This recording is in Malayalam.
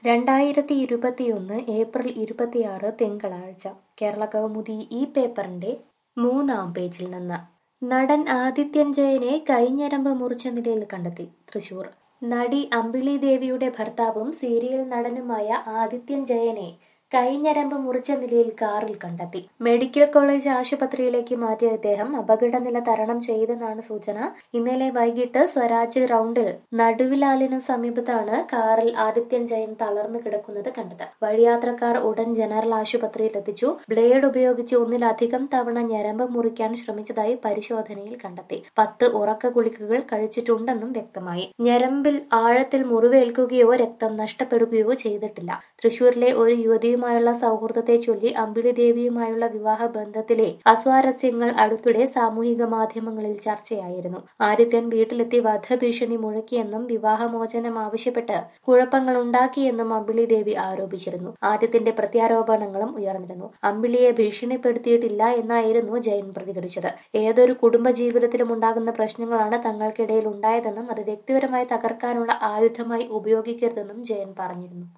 രണ്ടായിരത്തി ഇരുപത്തിയൊന്ന് ഏപ്രിൽ ഇരുപത്തിയാറ് തിങ്കളാഴ്ച കേരള കൗമുദി ഈ പേപ്പറിന്റെ മൂന്നാം പേജിൽ നിന്ന് നടൻ ആദിത്യൻ ജയനെ കൈഞ്ഞരമ്പ് മുറിച്ച നിലയിൽ കണ്ടെത്തി തൃശൂർ നടി അമ്പിളി ദേവിയുടെ ഭർത്താവും സീരിയൽ നടനുമായ ആദിത്യൻ ജയനെ കൈഞ്ഞരമ്പ് മുറിച്ച നിലയിൽ കാറിൽ കണ്ടെത്തി മെഡിക്കൽ കോളേജ് ആശുപത്രിയിലേക്ക് മാറ്റിയ ഇദ്ദേഹം അപകടനില തരണം ചെയ്തെന്നാണ് സൂചന ഇന്നലെ വൈകിട്ട് സ്വരാജ് റൗണ്ടിൽ നടുവിലാലിന് സമീപത്താണ് കാറിൽ ആദിത്യൻ ജയൻ തളർന്നു കിടക്കുന്നത് കണ്ടത് വഴിയാത്രക്കാർ ഉടൻ ജനറൽ ആശുപത്രിയിൽ എത്തിച്ചു ബ്ലേഡ് ഉപയോഗിച്ച് ഒന്നിലധികം തവണ ഞരമ്പ് മുറിക്കാൻ ശ്രമിച്ചതായി പരിശോധനയിൽ കണ്ടെത്തി പത്ത് ഉറക്ക ഗുളികകൾ കഴിച്ചിട്ടുണ്ടെന്നും വ്യക്തമായി ഞരമ്പിൽ ആഴത്തിൽ മുറിവേൽക്കുകയോ രക്തം നഷ്ടപ്പെടുകയോ ചെയ്തിട്ടില്ല തൃശൂരിലെ ഒരു യുവതിയും യുമായുള്ള സൗഹൃദത്തെ ചൊല്ലി അമ്പിളി ദേവിയുമായുള്ള വിവാഹ ബന്ധത്തിലെ അസ്വാരസ്യങ്ങൾ അടുത്തിടെ സാമൂഹിക മാധ്യമങ്ങളിൽ ചർച്ചയായിരുന്നു ആദിത്യൻ വീട്ടിലെത്തി വധഭീഷണി മുഴക്കിയെന്നും വിവാഹമോചനം ആവശ്യപ്പെട്ട് കുഴപ്പങ്ങൾ ഉണ്ടാക്കിയെന്നും അമ്പിളി ദേവി ആരോപിച്ചിരുന്നു ആദിത്യന്റെ പ്രത്യാരോപണങ്ങളും ഉയർന്നിരുന്നു അമ്പിളിയെ ഭീഷണിപ്പെടുത്തിയിട്ടില്ല എന്നായിരുന്നു ജയൻ പ്രതികരിച്ചത് ഏതൊരു കുടുംബ ജീവിതത്തിലും ഉണ്ടാകുന്ന പ്രശ്നങ്ങളാണ് തങ്ങൾക്കിടയിൽ ഉണ്ടായതെന്നും അത് വ്യക്തിപരമായി തകർക്കാനുള്ള ആയുധമായി ഉപയോഗിക്കരുതെന്നും ജയൻ പറഞ്ഞിരുന്നു